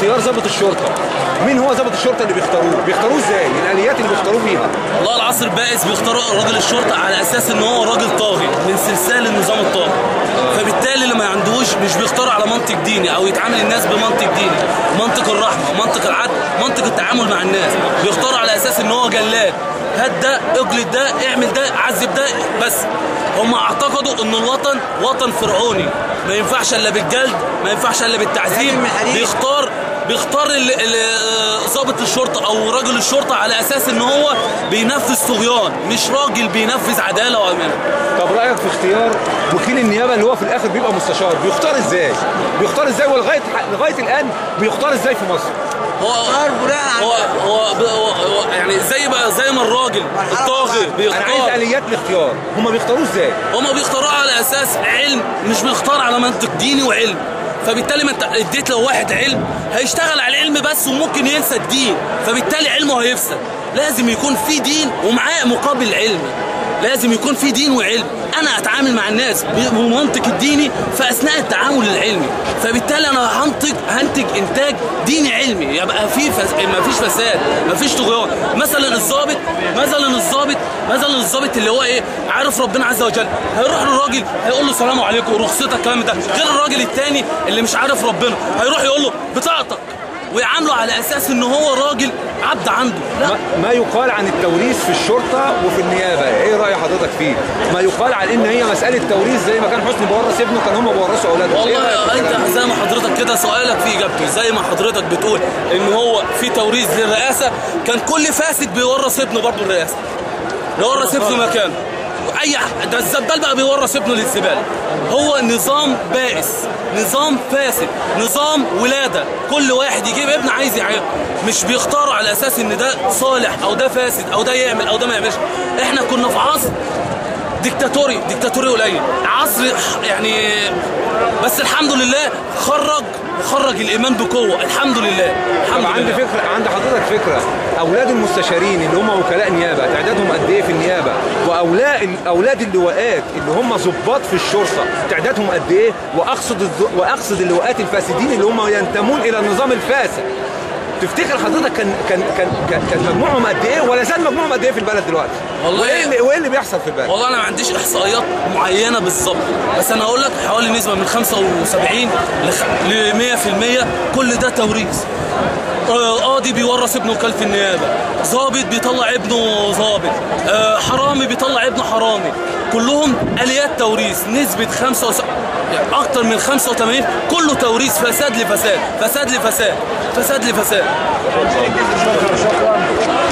اختيار ضابط الشرطه مين هو ضابط الشرطه اللي بيختاروه بيختاروه ازاي الاليات اللي بيختاروه بيها والله العصر البائس بيختاروا راجل الشرطه على اساس ان هو راجل طاغي من سلسال النظام الطاغي فبالتالي اللي ما عندوش مش بيختار على منطق ديني او يتعامل الناس بمنطق ديني منطق الرحمه منطق العدل منطق التعامل مع الناس بيختار على اساس ان هو جلاد هات ده اجلد ده اعمل ده عذب ده بس هم اعتقدوا ان الوطن وطن فرعوني ما ينفعش الا بالجلد ما ينفعش الا بالتعذيب بيختار بيختار ال- ال- ضابط الشرطه او راجل الشرطه على اساس ان هو بينفذ طغيان مش راجل بينفذ عداله وامانه طب رايك في اختيار وكيل النيابه اللي هو في الاخر بيبقى مستشار بيختار ازاي بيختار ازاي ولغايه لغايه الان بيختار ازاي في مصر هو هو هو, هو, هو يعني زي بقى زي ما الراجل الطاغي انا عايز بيختار اليات الاختيار هم بيختاروه ازاي هما بيختاروها على اساس علم مش بيختار على منطق ديني وعلم فبالتالي ما انت اديت لو واحد علم هيشتغل على العلم بس وممكن ينسى الدين فبالتالي علمه هيفسد لازم يكون في دين ومعاه مقابل علمي لازم يكون في دين وعلم انا اتعامل مع الناس بمنطق الديني في اثناء التعامل العلمي فبالتالي انا هنتج هنتج انتاج ديني علمي يبقى في فس... ما فيش فساد ما فيش طغيان مثلا الضابط مثلا الضابط مثلا الضابط اللي هو ايه عارف ربنا عز وجل هيروح للراجل هيقول له السلام عليكم ورخصتك الكلام ده غير الراجل التاني اللي مش عارف ربنا هيروح يقول له بطاقتك ويعامله على اساس ان هو راجل عبد عنده لا ما, ما يقال عن التوريث في الشرطه وفي النيابه ايه راي حضرتك فيه ما يقال عن ان هي مساله توريث زي ما كان حسني بيورث ابنه كان هم بيورثوا اولادهم إيه رأيك في والله الكلام انت ده؟ زي ما حضرتك كده سؤالك فيه اجابته زي ما حضرتك بتقول ان هو في توريث للرئاسه كان كل فاسد بيورث ابنه برضه الرئاسه يورث ابنه مكانه اي ح- ده الزبال بقى بيورث ابنه للزباله هو نظام بائس نظام فاسد نظام ولاده كل واحد يجيب ابن عايز يعيب مش بيختاروا على اساس ان ده صالح او ده فاسد او ده يعمل او ده ما يعملش احنا كنا في عصر ديكتاتوري ديكتاتوري قليل عصر يعني بس الحمد لله خرج خرج الايمان بقوه الحمد لله طب الحمد عندي لله فكره عند حضرتك فكره اولاد المستشارين اللي هم وكلاء نيابه تعدادهم قد ايه في النيابه واولاد اولاد اللواءات اللي هم ضباط في الشرطه تعدادهم قد ايه واقصد الز- واقصد اللواءات الفاسدين اللي هم ينتمون الى النظام الفاسد تفتكر حضرتك كان كان كان كان, كان مجموعهم قد ايه ولا زال مجموعهم قد ايه في البلد دلوقتي؟ والله- وايه اللي, وإيه اللي بيحصل في البلد؟ والله انا ما عنديش احصائيات معينه بالظبط بس انا هقول لك حوالي نسبه من 75 ل 100% كل ده توريث آه، قاضي بيورث ابنه وكالة النيابه ظابط بيطلع ابنه ظابط آه، حرامي بيطلع ابنه حرامي كلهم اليات توريث نسبه 75 يعني اكتر من 85 كله توريث فساد لفساد فساد لفساد فساد لفساد